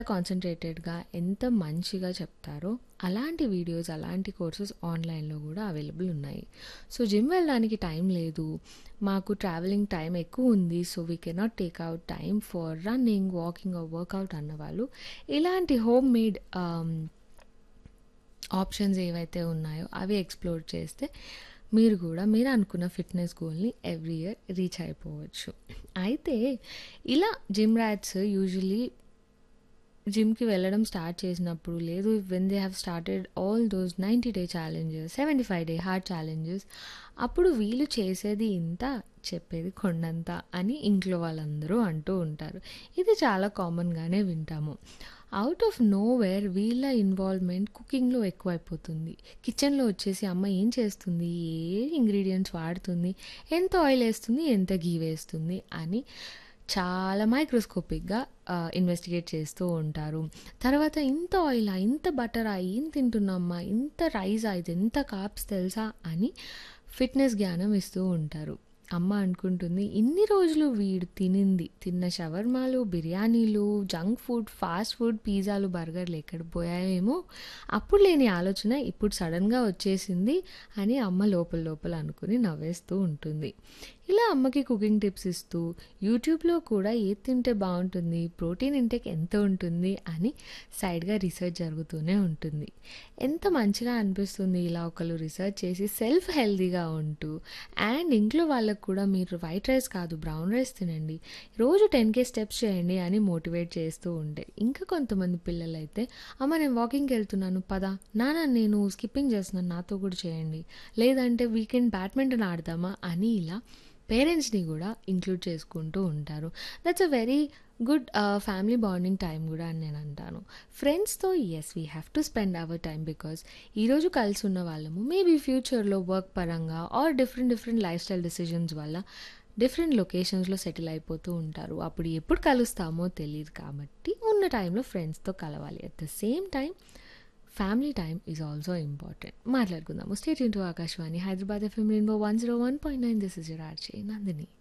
కాన్సంట్రేటెడ్‌గా ఎంత మంచిగా చెప్తారో, అలాంటి వీడియోస్, అలాంటి కోర్సెస్ ఆన్‌లైన్‌లో గూడా అవైలబుల్ ఉన్నాయి. సో, జిమ్ వెళ్ళడానికి టైం లేదు, మాకు ట్రావెలింగ్ టైం ఎక్కువుంది. So, we cannot take out time for running, walking or workout అన్నవాళ్ళు ఇలాంటి హోమ్ మేడ్ ఆహ్, ఆప్షన్స్ ఏవైతే ఉన్నాయో అవి ఎక్స్‌ప్లోర్ చేస్తే మీరు గూడా మీరు అనుకున్న ఫిట్‌నెస్ గోల్‌ని ఎవ్రీ ఇయర్ రీచ్ అయిపోవచ్చు. అయితే ఇలా జిమ్ రాట్స్ యూజువల్లీ జిమ్‌కి వెళ్ళడం స్టార్ట్ చేసినప్పుడు లేదు when they have started all those 90 day challenges, 75 day hard challenges అప్పుడు వీళ్ళు చేసేది ఇంత, చెప్పేది కొండంత అని ఇంట్లో వాళ్ళందరూ అంటూ ఉంటారు. ఇది చాలా కామన్‌గానే వింటాము. ఔట్ ఆఫ్ నోవేర్ వీళ్ళ ఇన్వాల్వ్‌మెంట్ కుకింగ్‌లో ఎక్కువైపోతుంది. కిచెన్‌లో వచ్చేసి అమ్మ ఏం చేస్తుంది? ఏ ఇంగ్రీడియెంట్స్ వాడుతుంది? ఎంత ఆయిల్ ఏస్తుంది? ఎంత ఘీ వేస్తుంది? అని చాలా మైక్రోస్కోపిక్‌గా ఆహ్, ఇన్వెస్టిగేట్ చేస్తూ ఉంటారు. తర్వాత ఇంత ఆయిలా? ఇంత బటరా? ఏం తింటున్నామ్మా? ఇంత రైసా? ఇదెంత కార్బ్స్ తెలుసా? అని ఫిట్‌నెస్ జ్ఞానం ఇస్తూ ఉంటారు. అమ్మ అనుకుంటుంది ఇన్ని రోజులు వీడు తినింది, తిన్న షవర్మాలు, బిర్యానీలు, జంక్ ఫుడ్, ఫాస్ట్ ఫుడ్, పిజ్జాలు, బర్గర్‌లు ఎక్కడ పోయాయేమో! అప్పుడు లేని ఆలోచన ఇప్పుడు సడెన్‌గా వచ్చేసింది అని అమ్మ లోపల లోపల అనుకుని నవ్వేస్తూ ఉంటుంది. ఇలా అమ్మకి కుకింగ్ టిప్స్ ఇస్తూ యూట్యూబ్‌లో కూడా ఏది తింటే బావుంటుంది? ప్రోటీన్ ఇంటేక్ ఎంత ఉంటుంది? అని సైడ్‌గా రీసెర్చ్ జరుగుతూనే ఉంటుంది. ఎంత మంచిగా అనిపిస్తుంది ఇలా ఒకళ్ళు రిసర్చ్ చేసి సెల్ఫ్ హెల్తీగా ఉంటూ అండ్ ఇంట్లో వాళ్ళకి కూడా మీరు వైట్ రైస్ కాదు బ్రౌన్ రైస్ తినండి. రోజు 10,000 స్టెప్స్ చేయండి అని మోటివేట్ చేస్తూ ఉంటే. ఇంకా కొంతమంది పిల్లలైతే అమ్మ నేను వాకింగ్‌కెళ్తున్నాను పద, నాన్న నేను స్కిప్పింగ్ చేస్తున్నాను నాతో కూడా చేయండి. లేదంటే వీకెండ్ బ్యాడ్మింటన్ ఆడదామా? అని ఇలా పేరెంట్స్‌ని గూడా ఇంక్లూడ్ చేసుకుంటూ ఉంటారు. That's a very good ah, family bonding time గూడా అని నేనంటాను. ఫ్రెండ్స్‌తో yes we have to spend our time because ఈరోజు కలిసున్న వాళ్ళము మేబీ ఫ్యూచర్‌లో వర్క్ పరంగా or different different life style decisions వల్ల డిఫరెంట్ లొకేషన్స్‌లో సెటిల్ అయిపోతూ ఉంటారు. అప్పుడు ఎప్పుడు కలుస్తామో తెలీదు కాబట్టి ఉన్న టైంలో ఫ్రెండ్స్‌తో కలవాలి. At the same time family time is also important. మాట్లాడుకుందాము. Stay tune to Akashvani Hyderabad FM rainbow 101.9 this is your RJ Nandini.